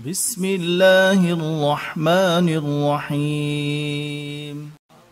بسم الله الرحمن الرحيم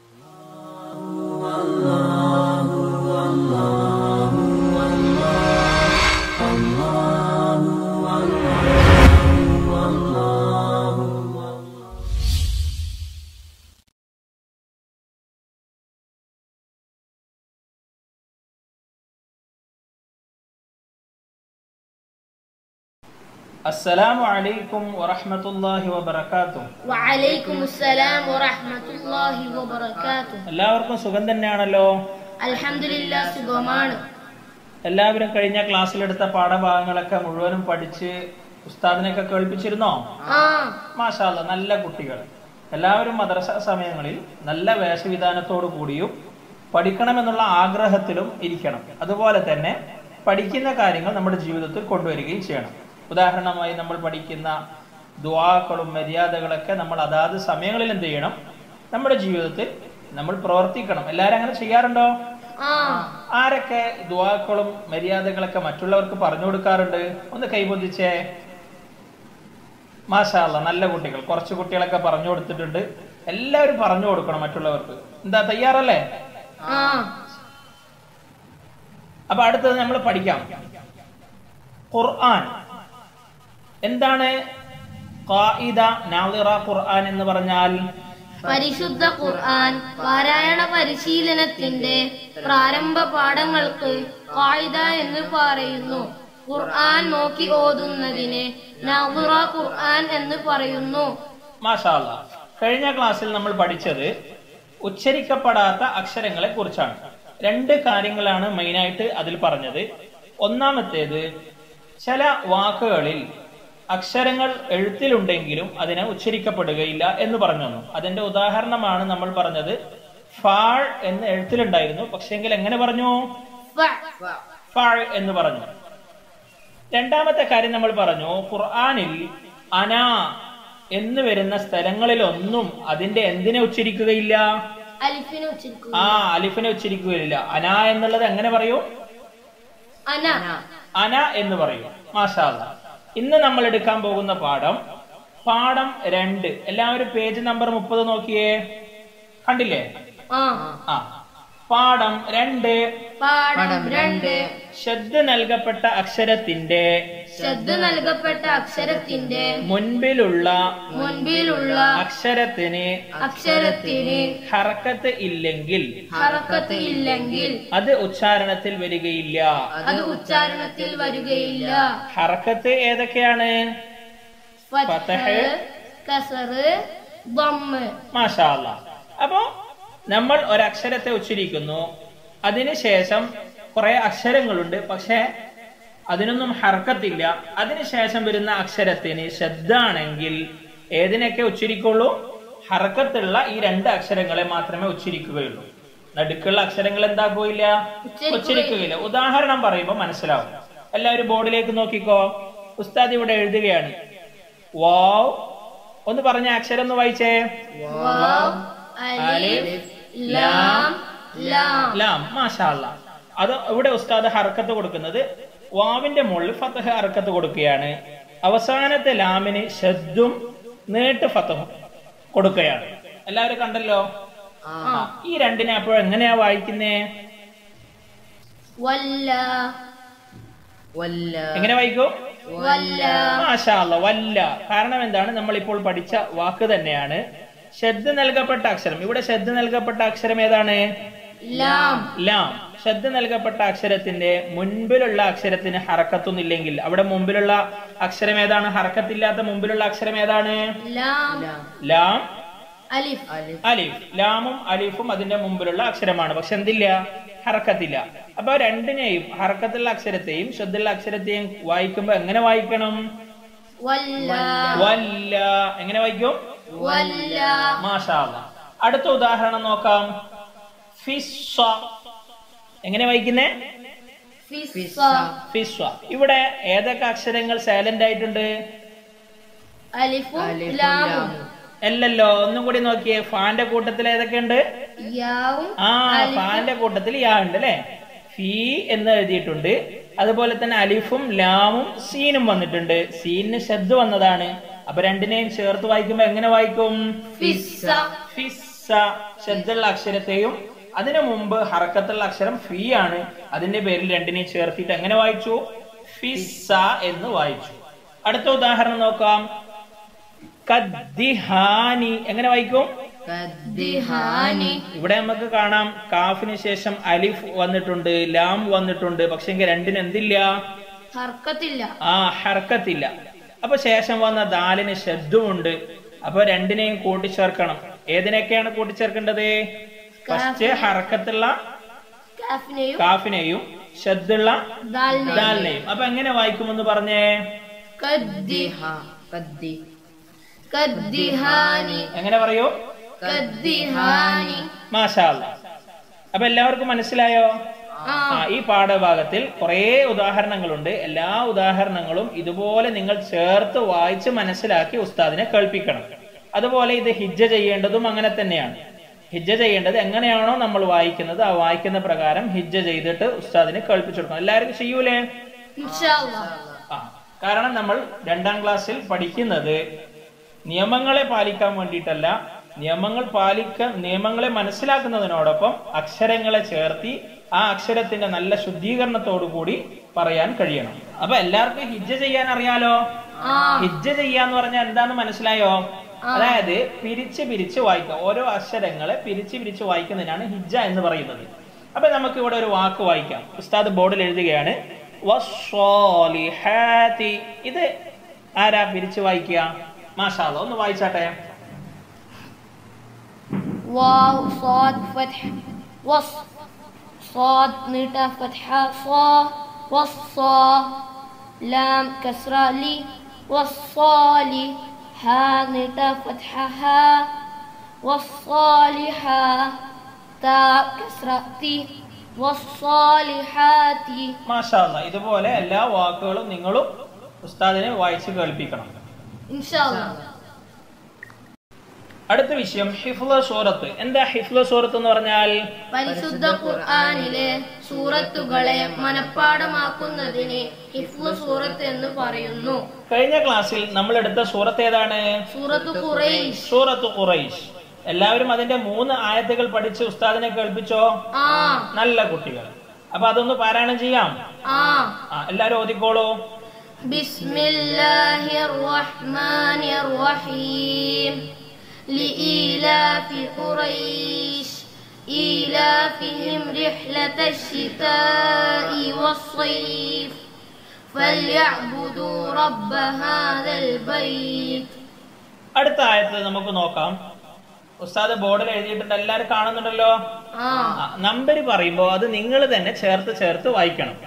السلام عليكم ورحمة الله وبركاته وعليكم السلام ورحمة الله وبركاته എല്ലാവർക്കും സുഖം തന്നെയാണല്ലോ അൽഹംദുലില്ലാ സുഖമാണ് എല്ലാവരും കഴിഞ്ഞ ക്ലാസ്സിലെടുത്ത പാഠഭാഗങ്ങളൊക്കെ മുഴുവനും പഠിച്ച് ഉസ്താദിനെയൊക്കെ കേൾപ്പിച്ചിരുന്നോ ആ മാഷാല്ല നല്ല കുട്ടികൾ എല്ലാവരും മദ്രസ സമയങ്ങളിൽ നല്ല വേഷവിധാനത്തോടു കൂടിയും പഠിക്കണമെന്നുള്ള ആഗ്രഹത്തിലും ഇരിക്കണം അതുപോലെ തന്നെ പഠിക്കുന്ന കാര്യങ്ങൾ നമ്മുടെ ജീവിതത്തിൽ കൊണ്ടുവരികയും ചെയ്യണം ഉദാഹരണമായി നമ്മൾ പഠിക്കുന്ന ദുവാക്കളും മര്യാദകളൊക്കെ നമ്മൾ അതാത് സമയങ്ങളിൽ എന്ത് ചെയ്യണം നമ്മുടെ ജീവിതത്തിൽ നമ്മൾ പ്രവർത്തിക്കണം എല്ലാവരും അങ്ങനെ ചെയ്യാറുണ്ടോ ആ ആരൊക്കെ ദുവാക്കളും മര്യാദകളൊക്കെ മറ്റുള്ളവർക്ക് പറഞ്ഞു കൊടുക്കാറുണ്ട് ഒന്ന് കൈപൊന്തിച്ചേ മാഷാല്ല നല്ല കുട്ടികൾ കുറച്ച് കുട്ടികളൊക്കെ പറഞ്ഞു കൊടുത്തിട്ടുണ്ട് എല്ലാവരും പറഞ്ഞു കൊടുക്കണം മറ്റുള്ളവർക്ക് എന്താ തയ്യാറല്ലേ ആ അപ്പൊ അടുത്തത് നമ്മൾ പഠിക്കാം ഖുർആൻ എന്താണ് ഖായിദ നാളിറ ഖുർആൻ എന്ന് പറഞ്ഞാൽ പരിശുദ്ധ ഖുർആൻ പാരായണ പരിശീലനത്തിന്റെ പ്രാരംഭ പാഠങ്ങൾക്ക് കായിദ എന്ന് പറയുന്നു ഖുർആൻ നോക്കി ഓതുന്നതിന് നവുറ ഖുർആൻ എന്ന് പറയുന്നു മാഷാല്ല കഴിഞ്ഞ ക്ലാസ്സിൽ നമ്മൾ പഠിച്ചത് ഉച്ചരിക്കപ്പെടാത്ത അക്ഷരങ്ങളെ കുറിച്ചാണ് രണ്ട് കാര്യങ്ങളാണ് മെയിനായിട്ട് അതിൽ പറഞ്ഞത് ഒന്നാമത്തേത് ചില വാക്കുകളിൽ അക്ഷരങ്ങൾ എഴുത്തിലുണ്ടെങ്കിലും അതിനെ ഉച്ചരിക്കപ്പെടുകയില്ല എന്ന് പറഞ്ഞു തന്നു അതിന്റെ ഉദാഹരണമാണ് നമ്മൾ പറഞ്ഞത് ഫാൾ എന്ന് എഴുത്തിലുണ്ടായിരുന്നു പക്ഷെങ്കിൽ എങ്ങനെ പറഞ്ഞു ഫ, ഫാൾ എന്ന് പറഞ്ഞു രണ്ടാമത്തെ കാര്യം നമ്മൾ പറഞ്ഞു ഖുർആനിൽ അന എന്ന് വരുന്ന സ്ഥലങ്ങളിലൊന്നും അതിന്റെ എന്തിനെ ഉച്ചരിക്കുകയില്ല അലിഫിനെ ഉച്ചരിക്കുന്നു ആ അലിഫിനെ ഉച്ചരിക്കുകയില്ല അന എന്നുള്ളത് എങ്ങനെ പറയൂ അന അന എന്ന് പറയും മാഷാല്ല ഇന്ന് നമ്മൾ എടുക്കാൻ പോകുന്ന പാഠം പാഠം രണ്ട് എല്ലാവരും പേജ് നമ്പർ മുപ്പത് നോക്കിയേ കണ്ടില്ലേ ആ ആ പാഠം രണ്ട് പാഠം രണ്ട് ശ്രദ്ധ നൽകപ്പെട്ട അക്ഷരത്തിന്റെ ശ്രദ്ധ നൽകപ്പെട്ട അക്ഷരത്തിന്റെ മുൻപിലുള്ള മുൻപിലുള്ള അക്ഷരത്തിന് അക്ഷരത്തിന് ഹറക്കത്ത് ഇല്ലെങ്കിൽ ഹറക്കത്ത് ഇല്ലെങ്കിൽ അത് ഉച്ചാരണത്തിൽ വരികയില്ല അത് ഉച്ചാരണത്തിൽ വരികയില്ല ഹറക്കത്ത് ഏതൊക്കെയാണ് ഫത്ഹ്, ഫതഹ്, കസറ് ദമ്മ് മാഷാല്ല അപ്പോ നമ്മൾ ഒരക്ഷരത്തെ ഉച്ചരിക്കുന്നു അതിനുശേഷം കുറെ അക്ഷരങ്ങളുണ്ട് പക്ഷെ അതിനൊന്നും ഹർക്കത്തില്ല അതിനുശേഷം വരുന്ന അക്ഷരത്തിന് ശബ്ദാണെങ്കിൽ ഏതിനൊക്കെ ഉച്ചരിക്കുള്ളൂ ഹർക്കത്തുള്ള ഈ രണ്ട് അക്ഷരങ്ങളെ മാത്രമേ ഉച്ചരിക്കുകയുള്ളൂ നടുക്കുള്ള അക്ഷരങ്ങൾ എന്താക്കുകയില്ല ഉച്ചരിക്കുകയില്ല. ഉച്ചരിക്കുകയില്ല ഉദാഹരണം പറയുമ്പോൾ മനസ്സിലാവും എല്ലാവരും ബോർഡിലേക്ക് നോക്കിക്കോ ഉസ്താദ് ഇവിടെ എഴുതുകയാണ് വാവ് ഒന്ന് പറഞ്ഞ അക്ഷരം ഒന്ന് വായിച്ചേ വാവ് അലിഫ് ലാം ലാം ലാം മാഷാല്ല അത് ഇവിടെ ഉസ്താദ് ഹർക്കത്ത് കൊടുക്കുന്നത് വാവിന്റെ മുകളിൽ ഫത്തഹ് ഹർക്കത്ത് കൊടുക്കുകയാണ് അവസാനത്തെ ലാമിന് ഷദ്ദും നീട്ട് ഫത്തഹും കൊടുക്കുകയാണ് എല്ലാവരും കണ്ടല്ലോ ആ, ഈ രണ്ടിനെ അപ്പോൾ എങ്ങനെയാ വായിക്കുന്നേ വല്ല എങ്ങനെ വായിക്കും വല്ല മാഷാല്ല വല്ല കാരണം എന്താണ് നമ്മൾ ഇപ്പോൾ പഠിച്ച വാക്ക് തന്നെയാണ് ശ്രദ്ധ നൽകപ്പെട്ട അക്ഷരം ഇവിടെ ശ്രദ്ധ നൽകപ്പെട്ട അക്ഷരം ഏതാണ് ലാം ലാം ശ്രദ്ധ നൽകപ്പെട്ട അക്ഷരത്തിന്റെ മുൻപിലുള്ള അക്ഷരത്തിന് ഹറക്കത്തൊന്നില്ലെങ്കിൽ അവിടെ മുമ്പിലുള്ള അക്ഷരം ഏതാണ് ഹറക്കത്തില്ലാത്ത മുമ്പിലുള്ള അക്ഷരം ഏതാണ് ലാം ലാം അലിഫ് അലിഫ് ലാമും അലിഫും അതിന്റെ മുമ്പിലുള്ള അക്ഷരമാണ് പക്ഷെ എന്തില്ല ഹറക്കത്തില്ല അപ്പൊ രണ്ടിനെയും ഹറക്കത്തുള്ള അക്ഷരത്തെയും ശ്രദ്ധയുള്ള അക്ഷരത്തെയും വായിക്കുമ്പോ എങ്ങനെ വായിക്കണം വല്ല വല്ല എങ്ങനെ വായിക്കും വല്ല മാഷാ അല്ലാ. അടുത്ത ഉദാഹരണം നോക്കാം ഫിസ്വ എങ്ങനെ വായിക്കുന്നേ ഫിസ്സ ഫിസ്വ ഇവിടെ ഏതൊക്കെ അക്ഷരങ്ങൾ സൈലന്റ് ആയിട്ടുണ്ട് അലിഫും ലാമും അല്ലല്ലോ ഒന്നും കൂടി നോക്കിയേ ഫാന്റെ കൂട്ടത്തിൽ ഏതൊക്കെയുണ്ട് യാവും ആ ഫാന്റെ കൂട്ടത്തിൽ യാ ഉണ്ട് അല്ലെ ഫീ എന്ന് എഴുതിയിട്ടുണ്ട് അതുപോലെ തന്നെ അലിഫും ലാമും സീനും വന്നിട്ടുണ്ട് സീനിന് ശബ്ദ വന്നതാണ് അപ്പൊ രണ്ടിനെയും ചേർത്ത് വായിക്കുമ്പോ എങ്ങനെ വായിക്കും ഫിസ്സ ഫിസ്സ ശബ്ദമുള്ള അക്ഷരത്തെയും അതിനു മുമ്പ് ഹറക്കത്തുള്ള അക്ഷരം ഫി ആണ് അതിന്റെ പേരിൽ രണ്ടിനെയും ചേർത്തിട്ട് എങ്ങനെ വായിച്ചു ഫിസ്സ എന്ന് വായിച്ചു അടുത്ത ഉദാഹരണം നോക്കാം കദ്ദിഹാനി എങ്ങനെ വായിക്കും ദിഹാനി ഇവിടെ നമുക്ക് കാണാം കാഫിന് ശേഷം അലിഫ് വന്നിട്ടുണ്ട് ലാം വന്നിട്ടുണ്ട് പക്ഷെ എങ്കിൽ രണ്ടിന് എന്തില്ല ഹർക്കത്തില്ല ആ ഹർക്കത്തില്ല അപ്പൊ ശേഷം വന്ന ദാലിന് ശബ്ദമുണ്ട് അപ്പൊ രണ്ടിനെയും കൂട്ടിച്ചേർക്കണം ഏതിനൊക്കെയാണ് കൂട്ടിച്ചേർക്കേണ്ടത് ഫസ്റ്റ് ഹറക്കത്തുള്ള കാഫിനെയും കാഫിനെയും ശബ്ദുള്ള ദാലിനെയും ദാലിനെയും അപ്പൊ എങ്ങനെ വായിക്കുമെന്ന് പറഞ്ഞേ കദ്ദി കദ്ദി കദ്ദിഹാനി എങ്ങനെ പറയൂ കദ്ദിഹാനി മാഷാ അല്ലാ. അപ്പൊ എല്ലാവർക്കും മനസ്സിലായോ ആ ആ ഈ പാഠഭാഗത്തിൽ കുറേ ഉദാഹരണങ്ങളുണ്ട് എല്ലാ ഉദാഹരണങ്ങളും ഇതുപോലെ നിങ്ങൾ ചേർത്ത് വായിച്ച് മനസ്സിലാക്കി ഉസ്താദിനെ കേൾപ്പിക്കണം അതുപോലെ ഇത് ഹിജ്ജ ചെയ്യേണ്ടതും അങ്ങനെ തന്നെയാണ് ഹിജ്ജ ചെയ്യേണ്ടത് എങ്ങനെയാണോ നമ്മൾ വായിക്കുന്നത് ആ വായിക്കുന്ന പ്രകാരം ഹിജ്ജ ചെയ്തിട്ട് ഉസ്താദിനെ കേൾപ്പിച്ചു കൊടുക്കണം എല്ലാവർക്കും ചെയ്യൂലേ ഇൻഷാ അല്ലാഹ് ആ കാരണം നമ്മൾ രണ്ടാം ക്ലാസ്സിൽ പഠിക്കുന്നത് നിയമങ്ങളെ പാലിക്കാൻ വേണ്ടിയിട്ടല്ല നിയമങ്ങൾ പാലിക്കാൻ നിയമങ്ങളെ മനസ്സിലാക്കുന്നതിനോടൊപ്പം അക്ഷരങ്ങളെ ചേർത്തി ആ അക്ഷരത്തിന്റെ നല്ല ശുദ്ധീകരണത്തോടു കൂടി പറയാൻ കഴിയണം അപ്പൊ എല്ലാവർക്കും ഹിജ്ജ ചെയ്യാൻ അറിയാലോ ആ ഹിജ്ജ ചെയ്യാന്ന് പറഞ്ഞാൽ എന്താന്ന് മനസ്സിലായോ അതായത് പിരിച്ച് പിരിച്ച് വായിക്കുക ഓരോ അക്ഷരങ്ങളെ പിരിച്ച് പിരിച്ച് വായിക്കുന്നതിനാണ് ഹിജ്ജ എന്ന് പറയുന്നത് അപ്പൊ നമുക്ക് ഇവിടെ ഒരു വാക്ക് വായിക്കാം ഉസ്താദ് ബോർഡിൽ എഴുതുകയാണ് വസ്വാലിഹാത്തി. ഇത് ആരാ പിരിച്ച് വായിക്കുക മാഷാല്ല ഒന്ന് വായിച്ചാട്ടെ واو صاد فتح وص صاد نيتا فتحة صا وصا لام كسرة لي والصالي ها نيتا فتحة ها والصالحة تا كسرة تي والصالحات മാഷാല്ല ഇതുപോലെ എല്ലാ വാക്കുകളും നിങ്ങളും ഉസ്താദിനെ വായിച്ച് കേൾപ്പിക്കണം إن شاء الله അടുത്ത വിഷയം ഹിഫ്ല സൂറത്ത് എന്താ ഹിഫ്ല സൂറത്ത് എന്ന് പറഞ്ഞാൽ പരിശുദ്ധ ഖുർആനിലെ സൂറത്തുകളെ മനഃപ്പാടമാക്കുന്നതിന് ഹിഫ്ള് സൂറത്ത് എന്ന് പറയുന്നു കഴിഞ്ഞ ക്ലാസ്സിൽ നമ്മൾ എടുത്ത സൂറത്ത് ഏതാണ് സൂറത്തു ഖുറൈശ് സൂറത്ത് ഖുറൈശ് എല്ലാവരും അതിന്റെ മൂന്ന് ആയത്തുകൾ പഠിച്ച് ഉസ്താദിനെ കേൾപ്പിച്ചോ ആ നല്ല കുട്ടികൾ അപ്പൊ അതൊന്ന് പാരായണം ചെയ്യാം ആ ആ എല്ലാരും ഓതിക്കോളൂ ബിസ്മില്ലാഹിർ റഹ്മാനിർ റഹീം لإيلاف قريش إيلافهم رحلة الشتاء والصيف فليعبدوا رب هذا البيت അടുത്ത ആയത്ത് നമുക്ക് നോക്കാം ഉസ്താദ് ബോർഡിൽ എഴുതിയിട്ടുണ്ട് എല്ലാരും കാണുന്നുണ്ടല്ലോ ആ നമ്പർ പറയുമ്പോ അത് നിങ്ങൾ തന്നെ ചേർത്ത് ചേർത്ത് വായിക്കണം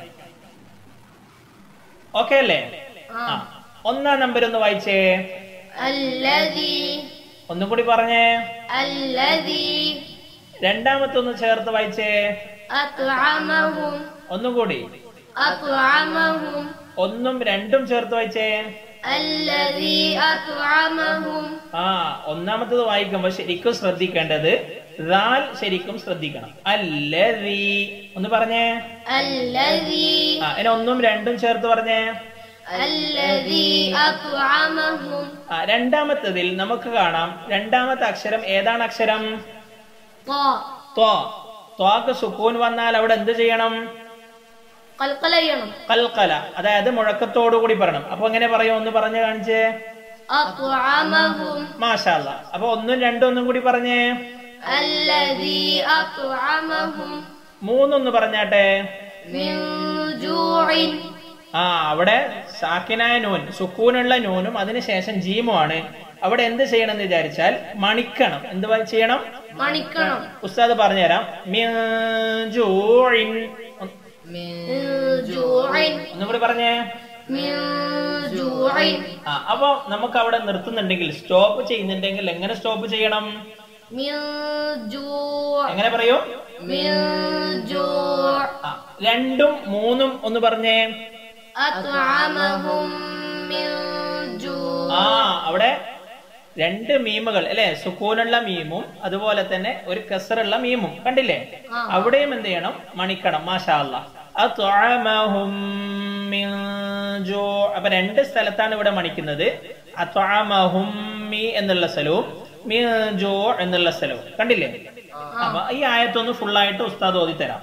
ഓക്കെ അല്ലേ ആ ഒന്നാം നമ്പർ ഒന്ന് വായിച്ചേ الذي ഒന്നും കൂടി പറഞ്ഞേ الذي രണ്ടാമത്തെ ഒന്ന് ചേർത്ത് വായിച്ചേ أطعمهم ഒന്നും കൂടി أطعمهم ഒന്നും രണ്ടും ചേർത്ത് വായിച്ചേ الذي أطعمهم ആ ഒന്നാമത്തത് വായിക്കുമ്പോ ശരിക്കും ശ്രദ്ധിക്കേണ്ടത് റാൽ ശരിക്കും ശ്രദ്ധിക്കണം അല്ലതീ ഒന്ന് പറഞ്ഞേ الذي ആ ഇനി ഒന്നും രണ്ടും ചേർത്ത് പറഞ്ഞേ الذي أطعمهم ആ രണ്ടാമത്തതിൽ നമുക്ക് കാണാം രണ്ടാമത്തെ അക്ഷരം ഏതാണ് അക്ഷരം طاء ത്വാ ത്വാക്ക് സുക്കൂൻ വന്നാൽ അവിടെ എന്ത് ചെയ്യണം قلقليهم കൽക്കല അതായത് മുഴക്കത്തോടു കൂടി പറയണം അപ്പൊ എങ്ങനെ പറയും ഒന്ന് പറഞ്ഞു കാണിച്ചേ أطعمهم മാഷാല്ല അപ്പൊ ഒന്നും രണ്ടും ഒന്നും കൂടി പറഞ്ഞേ الذي أطعمهم മൂന്നൊന്ന് പറഞ്ഞാട്ടെ من جوع ആ അവിടെ സാക്കിനായ നൂൻ സുക്കൂനുള്ള നൂനും അതിനുശേഷം ജീമുമാണ് അവിടെ എന്ത് ചെയ്യണം എന്ന് വിചാരിച്ചാൽ മണിക്കണം എന്ത് വ- ചെയ്യണം മണിക്കണം ഉസ്താദ് പറഞ്ഞുതരാം മിൻ ജൂഇൻ. ഒന്ന് من جوع ഒന്നും കൂടി പറഞ്ഞേ من جوع ആ അപ്പൊ നമുക്ക് അവിടെ നിർത്തുന്നുണ്ടെങ്കിൽ സ്റ്റോപ്പ് ചെയ്യുന്നുണ്ടെങ്കിൽ എങ്ങനെ സ്റ്റോപ്പ് ചെയ്യണം من جوع എങ്ങനെ പറയൂ من جوع ആ, രണ്ടും മൂന്നും ഒന്ന് പറഞ്ഞേ أطعمهم من جوع ആ അവിടെ രണ്ട് മീമുകൾ അല്ലെ സുക്കൂനുള്ള മീമും അതുപോലെ തന്നെ ഒരു കസറുള്ള മീമും കണ്ടില്ലേ ആ. അവിടെയും എന്ത് ചെയ്യണം മണിക്കണം മാഷാ അല്ലാ അത്അമഹും മിൻ ജൂ- അപ്പൊ രണ്ട് സ്ഥലത്താണ് ഇവിടെ മണിക്കുന്നത് അത്വാമഹും മി എന്നുള്ള സ്ഥലവും മി ജോ എന്നുള്ള സ്ഥലവും കണ്ടില്ലേ അപ്പൊ ഈ ആയത്തൊന്ന് ഫുള്ളായിട്ട് ഉസ്താദ് ഓതി തരാം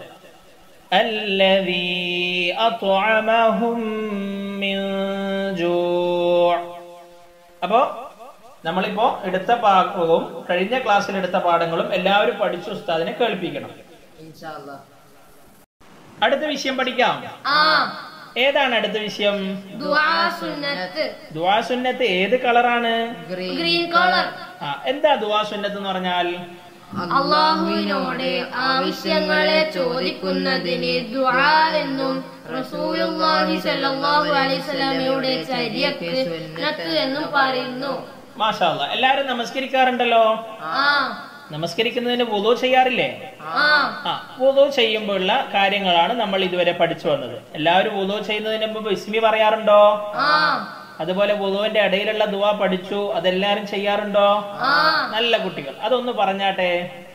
الذي أطعمهم من جوع അപ്പോ നമ്മളിപ്പോ എടുത്ത പാഠവും കഴിഞ്ഞ ക്ലാസ്സിൽ എടുത്ത പാഠങ്ങളും എല്ലാവരും പഠിച്ച് ഉസ്താദിനെ കേൾപ്പിക്കണം ഇൻഷാല്ലാ അടുത്ത വിഷയം പഠിക്കാം ആ ഏതാണ് അടുത്ത വിഷയം ദുആ സുന്നത്ത് ദുവാ സുന്നത്ത് ഏത് കളറാണ് ഗ്രീൻ കളർ ആ എന്താ ദുവാ സുന്നത്ത് എന്ന് പറഞ്ഞാൽ അള്ളാഹുവിനോട് ആവശ്യങ്ങളെ ചോദിക്കുന്നതിന് ദുആ എന്നും റസൂലുള്ളാഹി സ്വല്ലല്ലാഹു അലൈഹി വസല്ലമയുടെ ചര്യക്ക് സുന്നത്ത് എന്നും പറയുന്നു മാഷാ അല്ലാ. എല്ലാരും നമസ്കരിക്കാറുണ്ടല്ലോ ആ നമസ്കരിക്കുന്നതിന് വുളു ചെയ്യാറില്ലേ ആ ആ വുളു ചെയ്യുമ്പോഴുള്ള കാര്യങ്ങളാണ് നമ്മൾ ഇതുവരെ പഠിച്ചു വന്നത് എല്ലാവരും വുളു ചെയ്യുന്നതിന് മുമ്പ് ഇസ്മി പറയാറുണ്ടോ ആ അതുപോലെ വുളുവിന്റെ ഇടയിലുള്ള ദുവാ പഠിച്ചു അതെല്ലാരും ചെയ്യാറുണ്ടോ ആ നല്ല കുട്ടികൾ അതൊന്ന് പറഞ്ഞാട്ടെ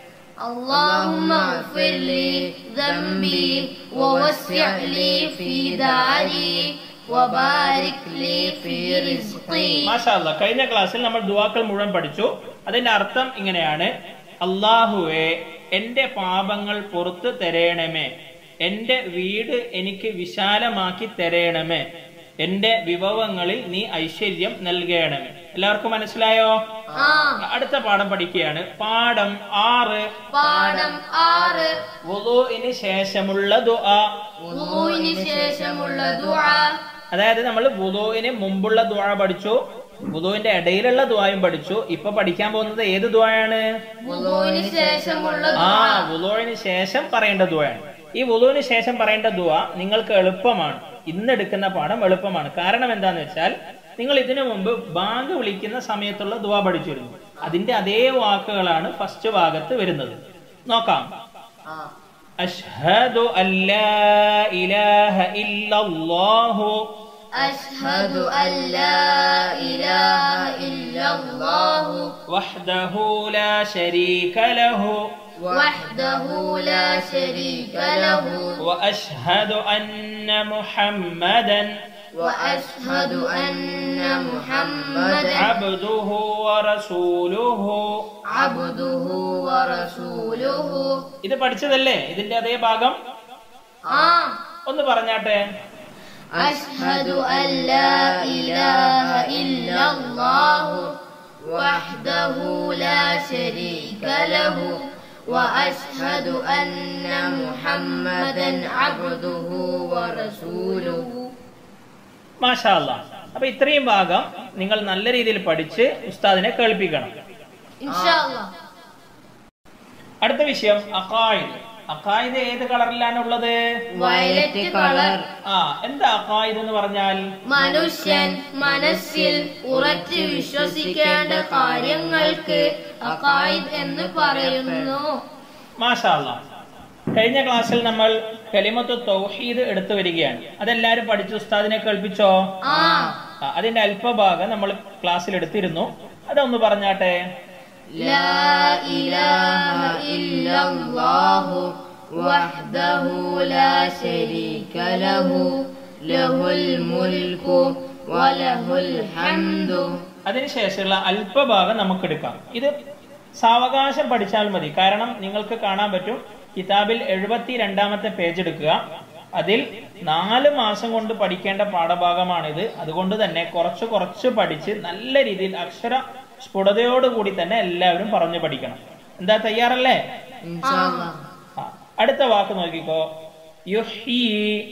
اللهم اغفر لي ذنبي ووسع لي في داري وبارك لي في رزقي മാഷാല്ല കഴിഞ്ഞ ക്ലാസ്സിൽ നമ്മൾ ദുവാക്കൾ മുഴുവൻ പഠിച്ചു അതിന്റെ അർത്ഥം ഇങ്ങനെയാണ് അള്ളാഹുവെ എന്റെ പാപങ്ങൾ പുറത്തു തരേണമേ എന്റെ വീട് എനിക്ക് വിശാലമാക്കി തരേണമേ എന്റെ വിഭവങ്ങളിൽ നീ ഐശ്വര്യം നൽകണമേ എല്ലാവർക്കും മനസ്സിലായോ ആ അടുത്ത പാഠം പഠിക്കുകയാണ് പാഠം ആറ് പാഠം ആറ് വുളുവിന് ശേഷമുള്ള ദുആ വുളുവിന് ശേഷമുള്ള ദുആ അതായത് നമ്മൾ വുളുവിന് മുമ്പുള്ള ദുആ പഠിച്ചു വുളുവിന്റെ ഇടയിലുള്ള ദുആയും പഠിച്ചു ഇപ്പൊ പഠിക്കാൻ പോകുന്നത് ഏത് ദുആയാണ് വുളുവിന് ശേഷമുള്ള ആ ദുആ വുളുവിന് ശേഷം പറയേണ്ട ദുആയാണ് ഈ വുളുവിന് ശേഷം പറയേണ്ട ദുആ നിങ്ങൾക്ക് എളുപ്പമാണ് ഇന്ന് എടുക്കുന്ന പാഠം എളുപ്പമാണ് കാരണം എന്താന്ന് വെച്ചാൽ നിങ്ങൾ ഇതിനു മുമ്പ് ബാങ്ക് വിളിക്കുന്ന സമയത്തുള്ള ദുആ പഠിച്ചിരുന്നു അതിന്റെ അതേ വാക്കുകളാണ് ഫസ്റ്റ് ഭാഗത്ത് വരുന്നത് നോക്കാം ആ അഷ്ഹദു അല്ലാ ഇലാഹ ഇല്ലല്ലാഹു أشهد أن لا إله إلا الله وحده لا شريك له وحده لا شريك له وأشهد أن محمدا وأشهد أن محمدا عبده ورسوله عبده ورسوله ഇത് പഠിച്ചതല്ലേ ഇതിന്റെ അതേ ഭാഗം آه ഒന്ന് പറഞ്ഞാട്ടെ أشهد أن لا إله إلا الله وحده لا شريك له وأشهد أن محمدا عبده ورسوله മാഷാ അല്ലാ അപ്പൊ ഇത്രയും ഭാഗം നിങ്ങൾ നല്ല രീതിയിൽ പഠിച്ച് ഉസ്താദിനെ കേൾപ്പിക്കണം إن شاء الله അടുത്ത വിഷയം അഖായിദ് അഖായിദ് ഏത് കളറിലാണ് ഉള്ളത് വയലറ്റ് കളർ ആ എന്താ അഖായിദ് എന്ന് പറഞ്ഞാൽ മനുഷ്യൻ മനസ്സിൽ ഉറച്ചു വിശ്വസിക്കേണ്ട കാര്യങ്ങൾക്ക് അക്കായിദ് എന്ന് പറയുന്നു മാഷാ അല്ലാ കഴിഞ്ഞ ക്ലാസ്സിൽ നമ്മൾ കലിമത്ത് തൗഹീദ് എടുത്തു വരികയാണ് അതെല്ലാരും പഠിച്ചു ഉസ്താദിനെ കേൾപ്പിച്ചോ ആ ആ, അതിന്റെ അല്പഭാഗം നമ്മൾ ക്ലാസ്സിൽ എടുത്തിരുന്നു അതൊന്ന് പറഞ്ഞാട്ടെ لا إله إلا الله وحده لا شريك له له الملك وله الحمد അതിനുശേഷമുള്ള അല്പഭാഗം നമുക്ക് എടുക്കാം ഇത് സാവകാശം പഠിച്ചാൽ മതി കാരണം നിങ്ങൾക്ക് കാണാൻ പറ്റും കിതാബിൽ എഴുപത്തി രണ്ടാമത്തെ പേജ് എടുക്കുക അതിൽ നാല് മാസം കൊണ്ട് പഠിക്കേണ്ട പാഠഭാഗമാണിത് അതുകൊണ്ട് തന്നെ കുറച്ച് കുറച്ച് പഠിച്ച് നല്ല രീതിയിൽ അക്ഷര സ്ഫുടതയോടുകൂടി തന്നെ എല്ലാവരും പറഞ്ഞു പഠിക്കണം എന്താ തയ്യാറല്ലേ ഇൻഷാല്ലാ ആ, അടുത്ത വാക്ക് നോക്കിക്കോ യുഹ്യി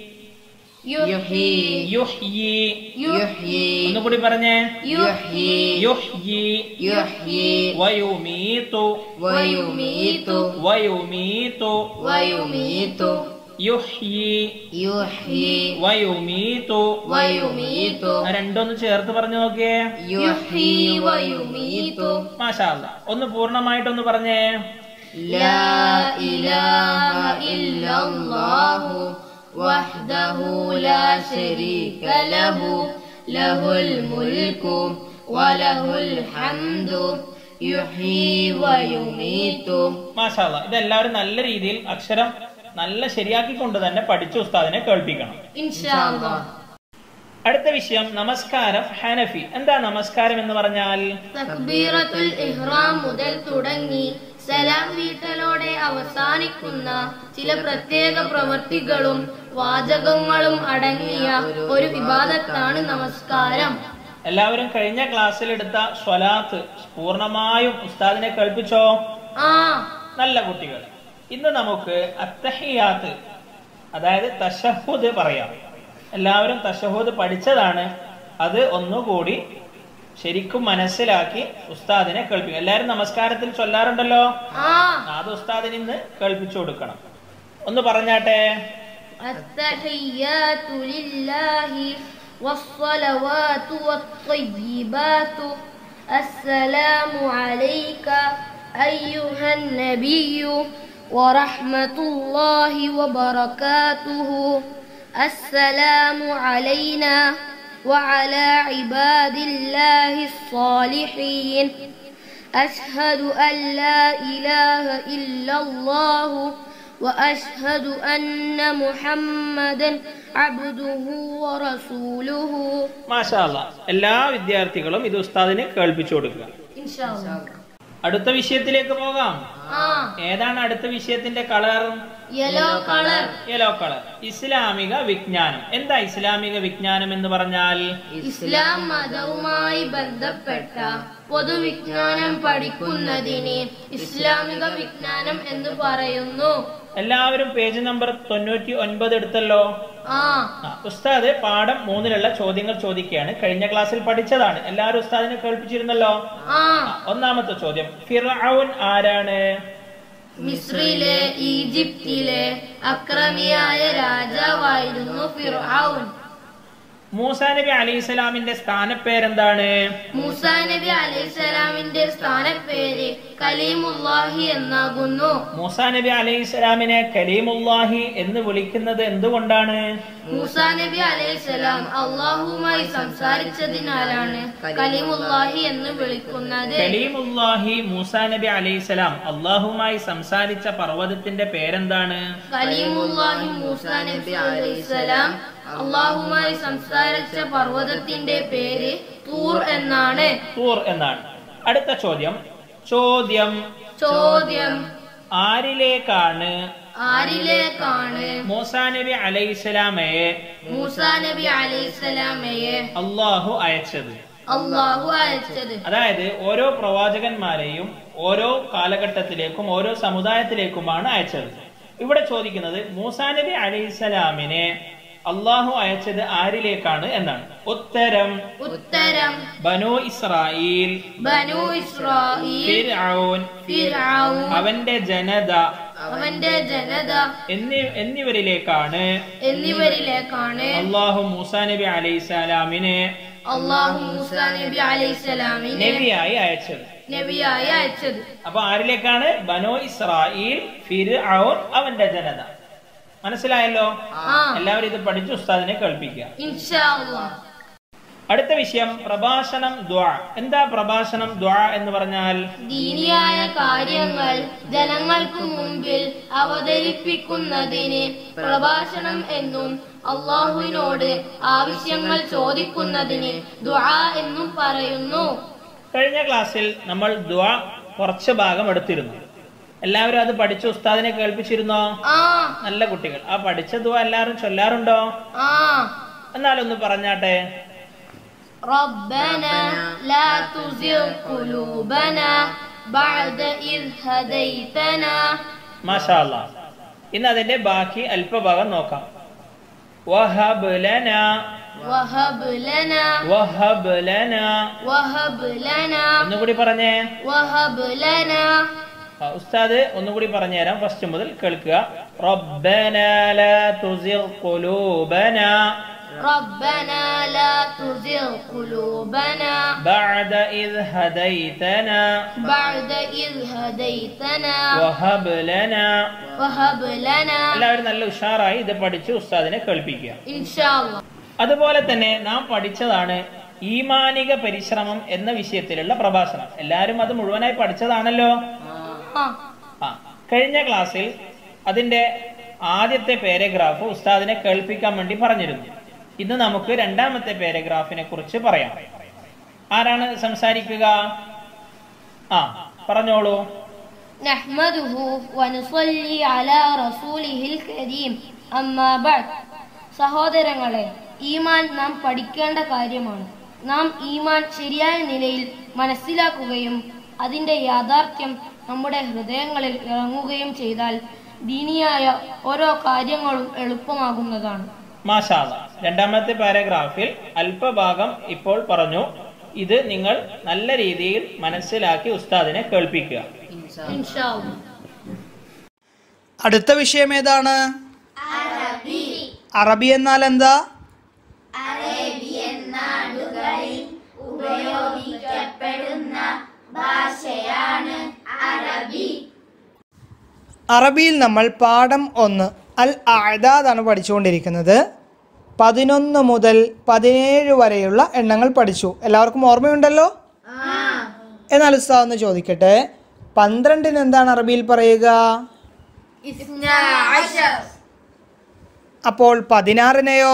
يحيي യുഹ്യി യുഹ്യി ഒന്നുകൂടി പറഞ്ഞേ യുഹ്യി യുഹ്യി യുഹ്യി വയുമീതു വയുമീതു വയുമീതു വയുമീതു യുഹ്യി യുഹ്യി വയുമീതു വയുമീതു ആ രണ്ടൊന്ന് ചേർത്ത് പറഞ്ഞു നോക്കിയേ യുഹ്യി ويميت മാഷാ അല്ലാ. ഒന്ന് പൂർണ്ണമായിട്ടൊന്ന് പറഞ്ഞേ لا إله إلا الله وحده لا شريك له له الملك وله الحمد يحيي ويميت മാഷാ അല്ലാ. ഇതെല്ലാവരും നല്ല രീതിയിൽ അക്ഷരം നല്ല ശരിയാക്കിക്കൊണ്ട് തന്നെ പഠിച്ച് ഉസ്താദിനെ കേൾപ്പിക്കണം إن شاء الله അടുത്ത വിഷയം നമസ്കാരം ഹനഫി എന്താ നമസ്കാരം എന്ന് പറഞ്ഞാൽ തക്ബീറത്തുൽ ഇഹ്റാം മുതൽ തുടങ്ങി സലാം വീട്ടലോടെ അവസാനിക്കുന്ന ചില പ്രത്യേക പ്രവൃത്തികളും വാചകങ്ങളും അടങ്ങിയ ഒരു വിവാദത്താണ് നമസ്കാരം എല്ലാവരും കഴിഞ്ഞ ക്ലാസ്സിൽ എടുത്ത സ്വലാത്ത് പൂർണ്ണമായും ഉസ്താദിനെ കേൾപ്പിച്ചോ ആ നല്ല കുട്ടികൾ ഇന്ന് നമുക്ക് അത്തഹിയാത്ത് അതായത് തശഹുദ് പറയാം എല്ലാവരും തശഹുദ് പഠിച്ചതാണ് അത് ഒന്നുകൂടി ശരിക്കും മനസ്സിലാക്കി ഉസ്താദിനെ കേൾപ്പിക്കും എല്ലാവരും നമസ്കാരത്തിൽ ചൊല്ലാറുണ്ടല്ലോ ആ അത് ഉസ്താദിന് ഇന്ന് കേൾപ്പിച്ചു കൊടുക്കണം ഒന്ന് പറഞ്ഞാട്ടെ التحيات لله والصلوات والطيبات السلام عليك أيها النبي ورحمة الله وبركاته السلام علينا وعلى عباد الله الصالحين أشهد أن لا إله إلا الله وأشهد أن محمدا عبده ورسوله മാഷാ അല്ലാ. എല്ലാ വിദ്യാർത്ഥികളും ഇത് ഉസ്താദിന് കേൾപ്പിച്ചു കൊടുക്കുക إن شاء الله അടുത്ത വിഷയത്തിലേക്ക് പോകാം آه ഏതാണ് അടുത്ത വിഷയത്തിന്റെ colour yellow color yellow colour ഇസ്ലാമിക വിജ്ഞാനം എന്താ ഇസ്ലാമിക വിജ്ഞാനം എന്ന് പറഞ്ഞാൽ ഇസ്ലാം മതവുമായി ബന്ധപ്പെട്ട പൊതുവിജ്ഞാനം പഠിക്കുന്നതിന് ഇസ്ലാമിക വിജ്ഞാനം എന്ന് പറയുന്നു എല്ലാവരും പേജ് നമ്പർ തൊണ്ണൂറ്റി ഒൻപത് എടുത്തല്ലോ ആ ആ, ഉസ്താദ് പാഠം മൂന്നിലുള്ള ചോദ്യങ്ങൾ ചോദിക്കുകയാണ് കഴിഞ്ഞ ക്ലാസ്സിൽ പഠിച്ചതാണ് എല്ലാവരും ഉസ്താദിനെ കേൾപ്പിച്ചിരുന്നല്ലോ ആ ആ, ഒന്നാമത്തെ ചോദ്യം ഫിറൌൻ ആരാണ് മിസ്രിലെ ഈജിപ്തിലെ അക്രമിയായ രാജാവായിരുന്നു ഫിർഔൻ മൂസാ നബി അലൈഹി സ്വലാമിന്റെ സ്ഥാനപ്പേരെന്താണ് മൂസാ നബി അലൈഹിസ്സലാമിന്റെ സ്ഥാനപ്പേര് കലീമുല്ലാഹി എന്നാകുന്നു മൂസാ നബി അലൈഹി സ്വലാമിനെ കലീമുല്ലാഹി എന്ന് വിളിക്കുന്നത് എന്തുകൊണ്ടാണ് മൂസാ നബി അലൈഹിസ്സലാം അള്ളാഹുമായി സംസാരിച്ചതിനാലാണ് കലീമുല്ലാഹി എന്ന് വിളിക്കുന്നത് കലീമുല്ലാഹി മൂസാ നബി അലൈഹി സ്വലാം അള്ളാഹുമായി സംസാരിച്ച പർവ്വതത്തിന്റെ പേരെന്താണ് കലീമുല്ലാഹി മൂസാ നബി അലൈഹിസ്സലാം അള്ളാഹുമായി സംസാരിച്ച പർവ്വതത്തിന്റെ പേര് തൂർ എന്നാണ് തൂർ എന്നാണ് അടുത്ത ചോദ്യം ചോദ്യം ചോദ്യം ആരിലേക്കാണ് ആരിലേക്കാണ് മൂസാ നബി അലൈഹി സ്വലാമയെ മൂസാ നബി അലൈഹിസ്സലാമയെ അള്ളാഹു അയച്ചത് അള്ളാഹു അയച്ചത് അതായത് ഓരോ പ്രവാചകന്മാരെയും ഓരോ കാലഘട്ടത്തിലേക്കും ഓരോ സമുദായത്തിലേക്കുമാണ് അയച്ചത് ഇവിടെ ചോദിക്കുന്നത് മൂസാ നബി അലൈഹിസ്സലാമിനെ അള്ളാഹു അയച്ചത് ആരിലേക്കാണ് എന്നാണ് ഉത്തരം ഉത്തരം ബനു ഇസ്രായേൽ ബനു ഇസ്രായേൽ ഫിർഔൻ ഫിർഔൻ അവന്റെ ജനത അവന്റെ ജനത എന്നി എന്നിവരിലേക്കാണ് എന്നിവരിലേക്കാണ് അള്ളാഹു മൂസാ നബി അലൈഹിസ്സലാമിനെ അള്ളാഹു മൂസാ നബി അലൈഹിസ്സലാമിനെ നബിയായി അയച്ചത് നബിയായി അയച്ചത് അപ്പൊ ആരിലേക്കാണ് ബനോ ഇസ്രായേൽ ഫിർഔൻ അവന്റെ ജനത മനസ്സിലായല്ലോ ആ എല്ലാവരും ഇത് പഠിച്ച് ഉസ്താദിനെ കേൾപ്പിക്കുക ഇൻഷാ അല്ലാഹ് അടുത്ത വിഷയം പ്രഭാഷണം ദ്വാ എന്താ പ്രഭാഷണം ദ്വാ എന്ന് പറഞ്ഞാൽ ദീനിയായ കാര്യങ്ങൾ ജനങ്ങൾക്ക് മുമ്പിൽ അവതരിപ്പിക്കുന്നതിന് പ്രഭാഷണം എന്നും അള്ളാഹുവിനോട് ആവശ്യങ്ങൾ ചോദിക്കുന്നതിന് ദുആ എന്നും പറയുന്നു കഴിഞ്ഞ ക്ലാസ്സിൽ നമ്മൾ ദ്വാ കുറച്ച് ഭാഗം എടുത്തിരുന്നു എല്ലാവരും അത് പഠിച്ച് ഉസ്താദിനെ കേൾപ്പിച്ചിരുന്നോ ആ നല്ല കുട്ടികൾ ആ പഠിച്ച ദ്വാ എല്ലാവരും ചൊല്ലാറുണ്ടോ ആ എന്നാലൊന്ന് പറഞ്ഞാട്ടെ ربنا لا تزغ قلوبنا بعد إذ هديتنا മാഷാ അല്ലാ. ഇന്ന് അതിന്റെ ബാക്കി അല്പഭാഗം നോക്കാം വഹബ് ലന وهب لنا വഹബ് ലന وهب لنا ഒന്നുകൂടി പറഞ്ഞേ وهب لنا ആ, ഉസ്താദ് ഒന്നുകൂടി പറഞ്ഞുതരാം ഫസ്റ്റ് മുതൽ കേൾക്കുക റബ്ബന ലാ തുസിഗ് ഖുലൂബന ربنا لا تزغ قلوبنا ബഅദ ഇദ് ഹദൈതന بعد إذ هديتنا വഹബ് ലന وهب لنا എല്ലാവരും നല്ല ഉഷാറായി ഇത് പഠിച്ച് ഉസ്താദിനെ കേൾപ്പിക്കുക إن شاء الله അതുപോലെ തന്നെ നാം പഠിച്ചതാണ് ഈമാനിക പരിശ്രമം എന്ന വിഷയത്തിലുള്ള പ്രഭാഷണം എല്ലാവരും അത് മുഴുവനായി പഠിച്ചതാണല്ലോ آه. ആ കഴിഞ്ഞ ക്ലാസ്സിൽ അതിന്റെ ആദ്യത്തെ പാരഗ്രാഫ് ഉസ്താദിനെ കേൾപ്പിക്കാൻ വേണ്ടി പറഞ്ഞിരുന്നു ഇന്ന് നമുക്ക് രണ്ടാമത്തെ പാരഗ്രാഫിനെ കുറിച്ച് പറയാം ആരാണ് സംസാരിക്കുക ആ പറഞ്ഞോളൂ نحمده ونصلي على رسوله الكريم أما بعد സഹോദരങ്ങളെ ഈമാൻ നാം പഠിക്കേണ്ട കാര്യമാണ് നാം ഈമാൻ ശരിയായ നിലയിൽ മനസ്സിലാക്കുകയും അതിന്റെ യാഥാർത്ഥ്യം നമ്മുടെ ഹൃദയങ്ങളിൽ ഇറങ്ങുകയും ചെയ്താൽ ദീനിയായ ഓരോ കാര്യങ്ങളും എളുപ്പമാകുന്നതാണ് മാഷാല രണ്ടാമത്തെ പാരഗ്രാഫിൽ അല്പഭാഗം ഇപ്പോൾ പറഞ്ഞു ഇത് നിങ്ങൾ നല്ല രീതിയിൽ മനസ്സിലാക്കി ഉസ്താദിനെ കേൾപ്പിക്കുക ഇൻഷാ അല്ലാ. അടുത്ത വിഷയം ഏതാണ് അറബി എന്നാൽ എന്താ അറബിയിൽ നമ്മൾ പാഠം ഒന്ന് അൽ ആദാദാണ് പഠിച്ചുകൊണ്ടിരിക്കുന്നത് പതിനൊന്ന് മുതൽ പതിനേഴ് വരെയുള്ള എണ്ണങ്ങൾ പഠിച്ചു എല്ലാവർക്കും ഓർമ്മയുണ്ടല്ലോ എന്നാൽ ഉസ്താദ് ഒന്ന് ചോദിക്കട്ടെ പന്ത്രണ്ടിന് എന്താണ് അറബിയിൽ പറയുക അപ്പോൾ പതിനാറിനെയോ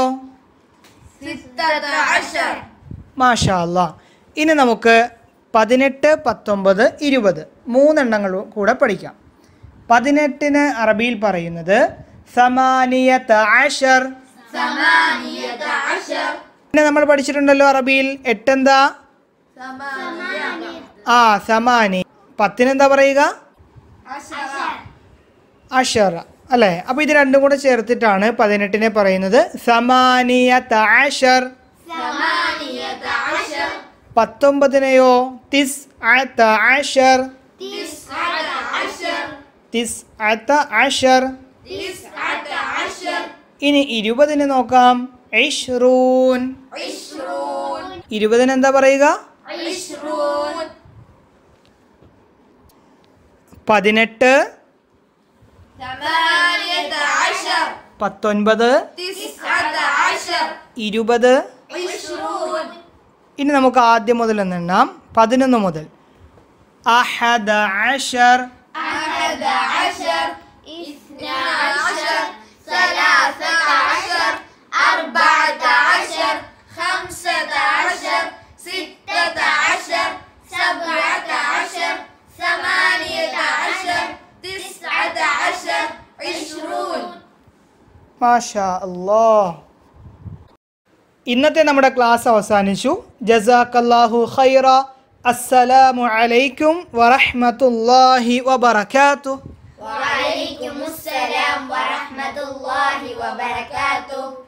മാഷാ അല്ലാ ഇനി നമുക്ക് പതിനെട്ട് പത്തൊമ്പത് ഇരുപത് മൂന്നെണ്ണങ്ങൾ കൂടെ പഠിക്കാം പതിനെട്ടിന് അറബിയിൽ പറയുന്നത് സമാനിയത ആഷർ പിന്നെ നമ്മൾ പഠിച്ചിട്ടുണ്ടല്ലോ അറബിയിൽ എട്ടെന്താ ആ സമാനി പത്തിനെന്താ പറയുക അഷറ അല്ലേ അപ്പോൾ ഇത് രണ്ടും കൂടെ ചേർത്തിട്ടാണ് പതിനെട്ടിനെ പറയുന്നത് സമാനിയത ആഷർ പത്തൊമ്പതിനെയോ തിസ് അത്ത ആഷർ തിസ് അത്ത ആഷർ ഇനി ഇരുപതിന് നോക്കാം ഇഷ്റൂൻ ഇരുപതിന് എന്താ പറയുക പതിനെട്ട് പത്തൊൻപത് ഇരുപത് ഇനി നമുക്ക് ആദ്യം മുതൽ എണ്ണം പതിനൊന്ന് മുതൽ അഹദ അഷർ മാഷാ അല്ലാ ഇന്നത്തെ നമ്മുടെ ക്ലാസ് അവസാനിച്ചു ജസാക്കല്ലാഹു ഖൈറ അസ്സലാമു അലൈക്കും വറഹ്മത്തുള്ളാഹി വബറകാതുഹു وعليكم السلام ورحمة الله وبركاته